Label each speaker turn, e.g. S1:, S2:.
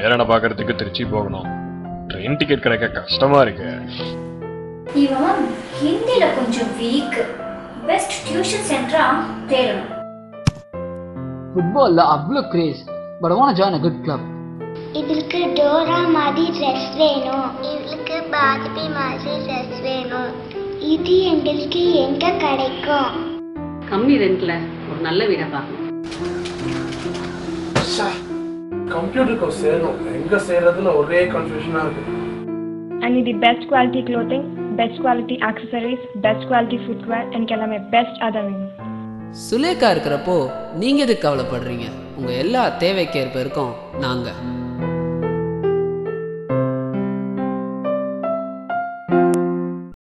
S1: பேரனை பார்க்கறதுக்கு திருச்சி போகணும் ட்ரெயின் டிக்கெட் கிடைக்க கஷ்டமா இருக்கு
S2: இவன் ஹிந்தில கொஞ்சம் வீக் பெஸ்ட் டியூஷன் சென்டரா தேடணும்
S3: ஃபுட்பாலில் அவ்வளோ craze but want join a good club
S4: இவளுக்கு டோரா மாதிரி ட்ரெஸ் வேணும் இவளுக்கு பார்பி மாதிரி ட்ரெஸ் வேணும் இது எங்களுக்கு எங்க கிடைக்கும்
S5: கம்மி ரெண்ட்ல ஒரு நல்ல வீடை பார்க்கணும்
S6: கம்ப்யூட்டர் கோர்ஸ் சேரணும் எங்க சேர்றதுல ஒரே கன்ஃபியூஷனா இருக்கு
S7: I need the best quality clothing, best quality accessories, best quality footwear, and எல்லாமே best அதை வேணும்
S8: சுலேகா இருக்கிறப்போ நீங்கள் எதுக்கு கவலைப்படுறீங்க உங்கள் எல்லா தேவைக்கேற்ப இருக்கோம் நாங்கள்